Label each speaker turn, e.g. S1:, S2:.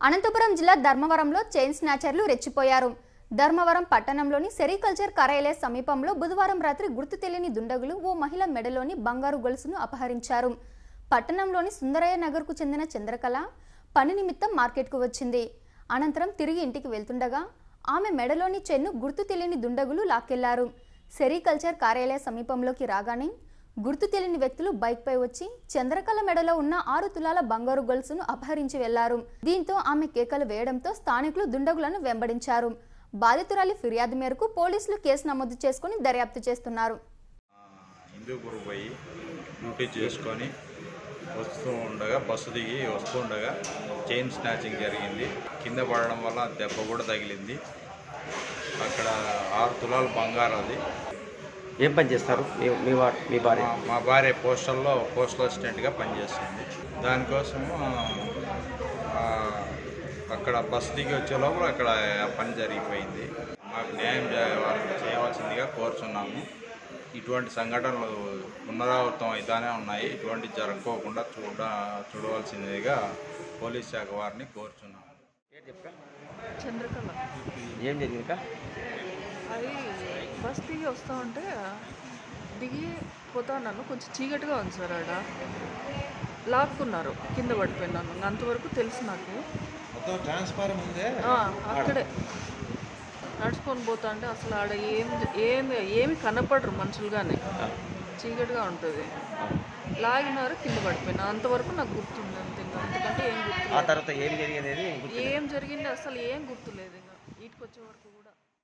S1: అనంతపురం జిల్లా ధర్మవరంలో చైన్ స్నాచర్లు రెచ్చిపోయారు ధర్మవరం పట్టణంలోని సెరికల్చర్ కార్యాలయ సమీపంలో బుధవారం రాత్రి గుర్తు తెలియని దుండగులు ఓ మహిళ మెడలోని బంగారు గొలుసును అపహరించారు పట్టణంలోని సుందరయ్య నగర్కు చెందిన చంద్రకళ పని నిమిత్తం మార్కెట్కు వచ్చింది అనంతరం తిరిగి ఇంటికి వెళ్తుండగా ఆమె మెడలోని చెన్ను గుర్తు తెలియని దుండగులు లాక్కెళ్లారు సెరికల్చర్ కార్యాలయ సమీపంలోకి రాగానే గుర్తు తెలియని వ్యక్తులు బైక్పై వచ్చి చంద్రకళ మెడలో ఉన్న ఆరు తులాల బంగారు గొలుసును అపహరించి వెళ్లారు దీంతో ఆమె కేకలు వేయడంతో స్థానికులు దుండగులను వెంబడించారు బాధితురాలి ఫిర్యాదు మేరకు పోలీసులు కేసు నమోదు చేసుకుని దర్యాప్తు చేస్తున్నారు
S2: హిందూపూర్ పోయి డ్యూటీ చేసుకొని వస్తూ ఉండగా బస్సు దిగి వస్తూ ఉండగా చైన్ స్నాచింగ్ జరిగింది కింద పడడం వల్ల దెబ్బ కూడా తగిలింది అక్కడ ఆరు తులాల బంగారం అది
S3: ఏం పని చేస్తారు మీ మీ వా- మీ భార్య
S2: మా- మా భార్య పోస్టల్లో పోస్టల్ అసిస్టెంట్గా పనిచేస్తుంది దానికోసము ఆ, అక్కడ బస్సు దిగి వచ్చే లోపల అక్కడ ఆ పని జరిగిపోయింది మాకు న్యాయం చే- వాళ్ళు చేయవలసిందిగా కోరుచున్నాము ఇటువంటి సంఘటనలు పునరావృతం అవుతానే ఉన్నాయి ఇటువంటి జరగకోకుండా చూడ చూడవలసిందిగా పోలీస్ శాఖ వారిని కోరుచున్నాము
S3: ఏంటి చెప్పు
S4: చంద్రకళ
S3: ఏం జరిగింది ఇంకా
S4: అది బస్ దిగి వస్తూ ఉంటే దిగి పోతా ఉన్నాను కొంచెం చీకటిగా ఉంది సార్ ఆడ లాక్కున్నారు కింద పడిపోయినాను ఇంక అంతవరకు తెలుసు నాకు
S2: మొత్తం ట్రాన్స్ఫారం ఉందే
S4: ఆ, అక్కడే నడుచుకొని పోతా అంటే అసలు ఆడ ఏం ఏం ఏమి కనపడరు మనుషులుగానే చీకటిగా ఉంటుంది లాగినారు కింద పడిపోయినా అంతవరకు నాకు గుర్తుంది అంతే ఇంకా అంతకంటే ఏం
S3: ఆ
S4: గుర్తు
S3: తర్వాత ఏం జరిగింది అనేది గుర్తు
S4: ఏం జరిగింది అసలు ఏం గుర్తులేదు ఇంకా వీటికి వచ్చే వరకు